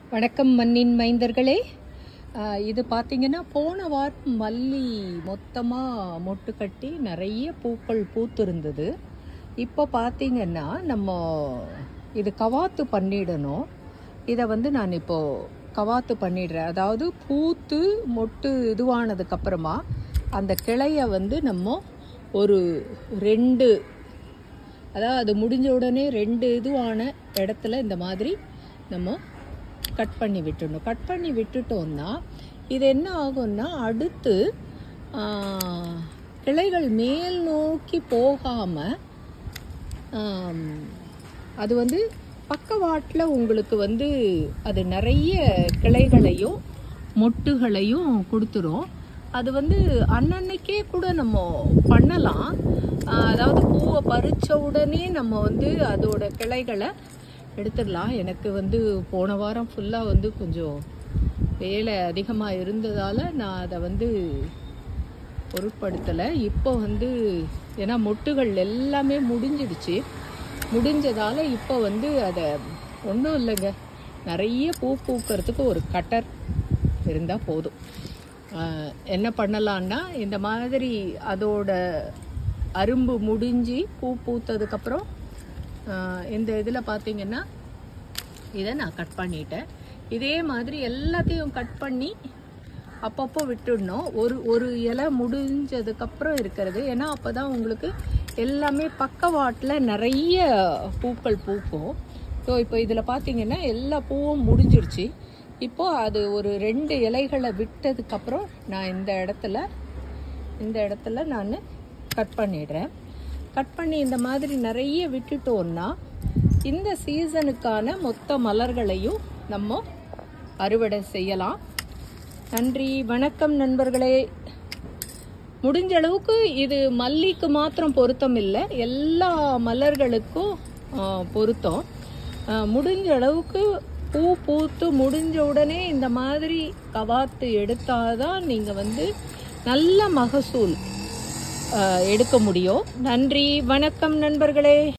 வணக்கம் மண்ணின் மைந்தர்களே ஆஹ் இது பார்த்தீங்கன்னா போன வாரம் மல்லி மொத்தமாக மொட்டு கட்டி நிறைய பூக்கள் பூத்திருந்தது இப்போ பார்த்தீங்கன்னா நம்ம இது கவாத்து பண்ணிடணும் இதை வந்து நான் இப்போ கவாத்து பண்ணிடுறேன் அதாவது பூத்து மொட்டு இதுவானதுக்கப்புறமா அந்த கிளைய வந்து நம்ம ஒரு ரெண்டு அதாவது அது முடிஞ்ச உடனே ரெண்டு இதுவான இடத்துல இந்த மாதிரி நம்ம கட் பண்ணி விட்டுடணும் கட் பண்ணி விட்டுட்டோம்னா இது என்ன ஆகும்னா அடுத்து ஆ, கிளைகள் மேல் நோக்கி போகாமல் அது வந்து பக்கவாட்டில் உங்களுக்கு வந்து அது நிறைய கிளைகளையும் மொட்டுகளையும் கொடுத்துரும் அது வந்து அன்னன்னைக்கே கூட நம்ம பண்ணலாம் ஆஹ் அதாவது பூவை பறிச்ச உடனே நம்ம வந்து அதோட கிளைகளை எடுத்துடலாம் எனக்கு வந்து போன வாரம் ஃபுல்லாக வந்து கொஞ்சம் வேலை அதிகமாக இருந்ததால் நான் அதை வந்து பொருட்படுத்தலை இப்போ வந்து ஏன்னா மொட்டுகள் எல்லாமே முடிஞ்சிடுச்சு முடிஞ்சதால் இப்போ வந்து அதை ஒன்றும் இல்லைங்க நிறைய பூ பூக்கிறதுக்கு ஒரு கட்டர் இருந்தால் போதும் ஆஹ் என்ன பண்ணலான்னா இந்த மாதிரி அதோட அரும்பு முடிஞ்சு பூ பூத்ததுக்கப்புறம் ஆஹ் இந்த இதில் பார்த்தீங்கன்னா இதை நான் கட் பண்ணிட்டேன் இதே மாதிரி எல்லாத்தையும் கட் பண்ணி அப்பப்போ விட்டுடணும் ஒரு ஒரு இலை முடிஞ்சதுக்கப்புறம் இருக்கிறது ஏன்னா அப்போ தான் உங்களுக்கு எல்லாமே பக்கவாட்டில் நிறைய பூக்கள் பூக்கும் ஸோ இப்போ இதில் பார்த்தீங்கன்னா எல்லா பூவும் முடிஞ்சிருச்சு இப்போ அது ஒரு ரெண்டு இலைகளை விட்டதுக்கப்புறம் நான் இந்த இடத்துல இந்த இடத்துல நான் கட் பண்ணிடுறேன் கட் பண்ணி இந்த மாதிரி நிறைய விட்டுட்டோம்னா இந்த சீசனுக்கான மொத்த மலர்களையும் நம்ம அறுவடை செய்யலாம் நன்றி வணக்கம் நண்பர்களே முடிஞ்ச அளவுக்கு இது மல்லிக்கு மாத்திரம் பொருத்தம் இல்லை எல்லா மலர்களுக்கும் ஆ, பொருத்தம் ஆ, முடிஞ்ச அளவுக்கு பூ பூத்து முடிஞ்ச உடனே இந்த மாதிரி கவாத்து எடுத்தாதான் நீங்கள் வந்து நல்ல மகசூல் ஆ, எடுக்க முடியும் நன்றி வணக்கம் நண்பர்களே